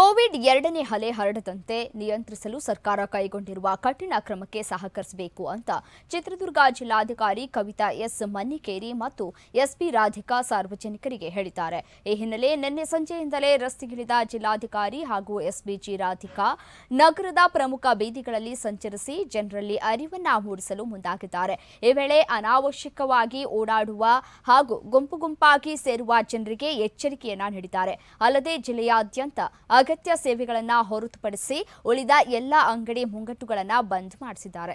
Covid ಎರಡನೇ ಅಲೆ ಹರಡದಂತೆ ನಿಯಂತ್ರಿಸಲು ಸರ್ಕಾರ ಕೈಗೊಂಡಿರುವ ಕಠಿಣ ಕ್ರಮಕ್ಕೆ ಸಹಕರಿಸಬೇಕು ಅಂತ ಚಿತ್ರದುರ್ಗ ಜಿಲ್ಲಾಧಿಕಾರಿ ಕವಿತಾ ಎಸ್ ಮನ್ನಿಕೇರಿ ಮತ್ತು ಎಸ್ಪಿ ರಾಧಿಕಾ ಸಾರ್ವಜನಿಕರಿಗೆ ಹೇಳಿದ್ದಾರೆ ಈ ಹಿನ್ನೆಲೆ ನಿನ್ನೆ ಸಂಜೆಯಿಂದಲೇ ರಸ್ತೆಗಿಳಿದ ಜಿಲ್ಲಾಧಿಕಾರಿ ಹಾಗೂ ಎಸ್ಪಿಜಿ ರಾಧಿಕಾ ನಗರದ ಪ್ರಮುಖ ಬೀದಿಗಳಲ್ಲಿ ಸಂಚರಿಸಿ ಜನರಲ್ಲಿ ಅರಿವನ್ನ ಮೂಡಿಸಲು ಮುಂದಾಗಿದ್ದಾರೆ ಈ ವೇಳೆ ಅನಾವಶ್ಯಕವಾಗಿ ಓಡಾಡುವ ಹಾಗೂ ಗುಂಪು ಗುಂಪಾಗಿ ಸೇರುವ ಜನರಿಗೆ ಎಚ್ಚರಿಕೆಯನ್ನ ನೀಡಿದ್ದಾರೆ ಅಲ್ಲದೆ ಜಿಲ್ಲೆಯಾದ್ಯಂತ ಅಗತ್ಯ ಸೇವೆಗಳನ್ನು ಹೊರತುಪಡಿಸಿ ಉಳಿದ ಎಲ್ಲ ಅಂಗಡಿ ಮುಂಗಟ್ಟುಗಳನ್ನು ಬಂದ್ ಮಾಡಿಸಿದ್ದಾರೆ